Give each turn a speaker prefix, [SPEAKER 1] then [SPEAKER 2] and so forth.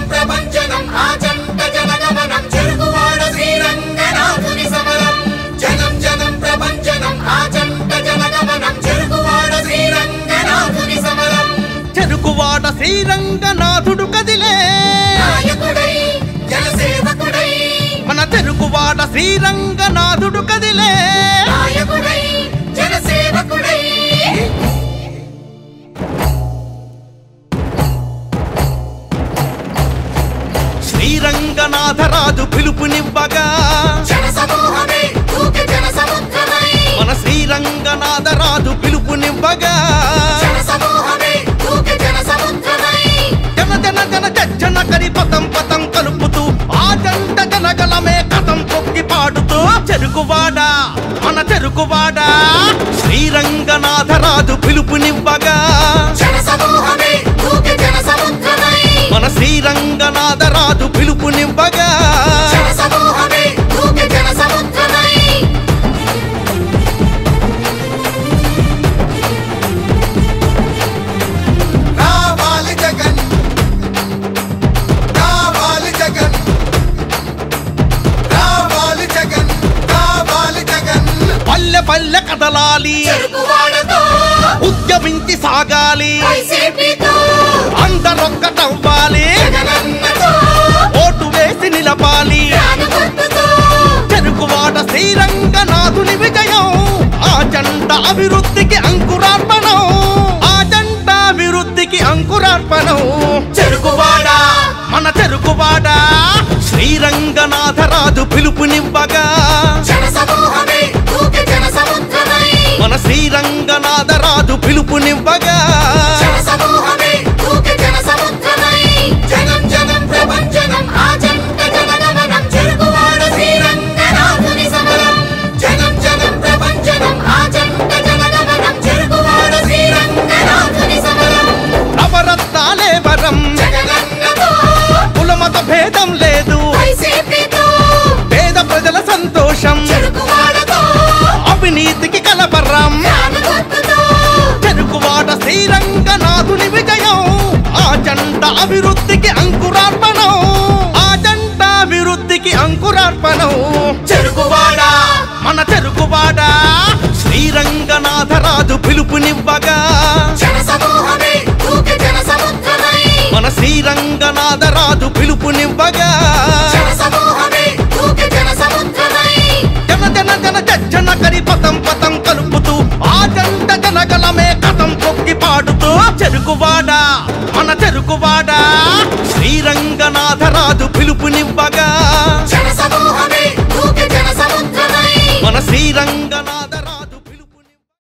[SPEAKER 1] ప్రపంచనం ఆచంట జనగమనం చెరుగువాడ శ్రీరంగనాథుని సమరం జనం జనం ప్రపంచనం ఆచంట జనగమనం చెరుగువాడ శ్రీరంగనాథుని సమరం
[SPEAKER 2] చెరుకువాడ శ్రీరంగనాథుడు కదిలే
[SPEAKER 1] నాయకుడై జనసేవకుడై
[SPEAKER 2] మన చెరుకువాడ శ్రీరంగనాథుడు కదిలే
[SPEAKER 1] నాయకుడై జనసేవకుడై
[SPEAKER 2] శ్రీరంగనాథరాజు పిలుపునివ్వగా
[SPEAKER 1] జన సమూహమే దూకే జన సముద్రమై
[SPEAKER 2] మన శ్రీరంగనాథరాజు పిలుపునివ్వగా
[SPEAKER 1] జన సమూహమే దూకే జన సముద్రమై
[SPEAKER 2] జన జన జన జన కరి పతం పతం కలుపుతూ ఆ జంట జనగలమే కథం పొక్కి పాడుతూ చెరుకువాడ మన చెరుకువాడ శ్రీరంగనాథరాజు పిలుపునివ్వగా
[SPEAKER 1] జన సమూహమే దూకే జన సముద్రమై
[SPEAKER 2] మన శ్రీరంగనాథరాజు పిలుపునివ్వగా
[SPEAKER 1] జన సమూహమే దూకే జన సముద్రమై
[SPEAKER 3] రావాలి జగన్ రావాలి జగన్ రావాలి జగన్ రావాలి జగన్
[SPEAKER 2] పల్లె పల్లె కదలాలి
[SPEAKER 1] చెరుకువాడతో
[SPEAKER 2] ఉద్యమించి సాగాలి
[SPEAKER 1] వైసీపీతో
[SPEAKER 2] అందరొక్కటవ్వాలి
[SPEAKER 1] జగనన్నతో
[SPEAKER 2] ఓటు వేసి నిలపాలి
[SPEAKER 1] జ్ఞాన గుర్తుతో
[SPEAKER 2] చెరుకువాడ శ్రీరంగనాథుని విజయం ఆ జెండా అభివృద్ధికి అంకురార్పణం ఆ జెండా అభివృద్ధికి అంకురార్పణం
[SPEAKER 1] చెరుకువాడ
[SPEAKER 2] మన చెరుకువాడ శ్రీరంగనాథరాజు పిలుపునివ్వగా
[SPEAKER 1] జన సమూహమే దూకే జన సముద్రమై
[SPEAKER 2] మన శ్రీరంగనాథరాజు పిలుపునివ్వగా
[SPEAKER 1] జన సమూహమే దూకే జన సముద్రమై జనం జనం ప్రపంచనం ఆచంట జనగమనం చెరుకువాడ శ్రీరంగనాథుని సమరం జనం జనం ప్రపంచనం ఆచంట జనగమనం చెరుకువాడ శ్రీరంగనాథుని సమరం
[SPEAKER 2] నవరత్నాలే వరం
[SPEAKER 1] జగనన్నతో
[SPEAKER 2] కులమత భేదం లేదు
[SPEAKER 1] వైసీపీతో
[SPEAKER 2] పేద ప్రజల సంతోషం
[SPEAKER 1] చెరుకువాడతో
[SPEAKER 2] అవినీతికి కలబరం
[SPEAKER 1] జ్ఞాన గుర్తుతో
[SPEAKER 2] చెరుకువాడ శ్రీరంగనాథుని విజయం ఆ జంట అభివృద్ధికి అంకురార్పణం ఆ జంట అభివృద్ధికి అంకురార్పణం
[SPEAKER 1] చెరుకువాడ
[SPEAKER 2] మన చెరుకువాడ శ్రీరంగనాథరాజు పిలుపునివ్వగా
[SPEAKER 1] జన సమూహమే దూకే జన సముద్రమై
[SPEAKER 2] మన శ్రీరంగనాథరాజు పిలుపునివ్వగా
[SPEAKER 1] జన సమూహమే దూకే జన సముద్రమై
[SPEAKER 2] జన జన జన జన కరి పతం పతం కలుపుతూ ఆ జంట జనగలమే కథం పొక్కి పాడుతూ చెరుకువాడ మన చెరుకువాడ శ్రీరంగనాథరాజు పిలుపునివ్వగా
[SPEAKER 1] జన సమూహమే దూకే జన సముద్రమై
[SPEAKER 2] మన శ్రీరంగనాథ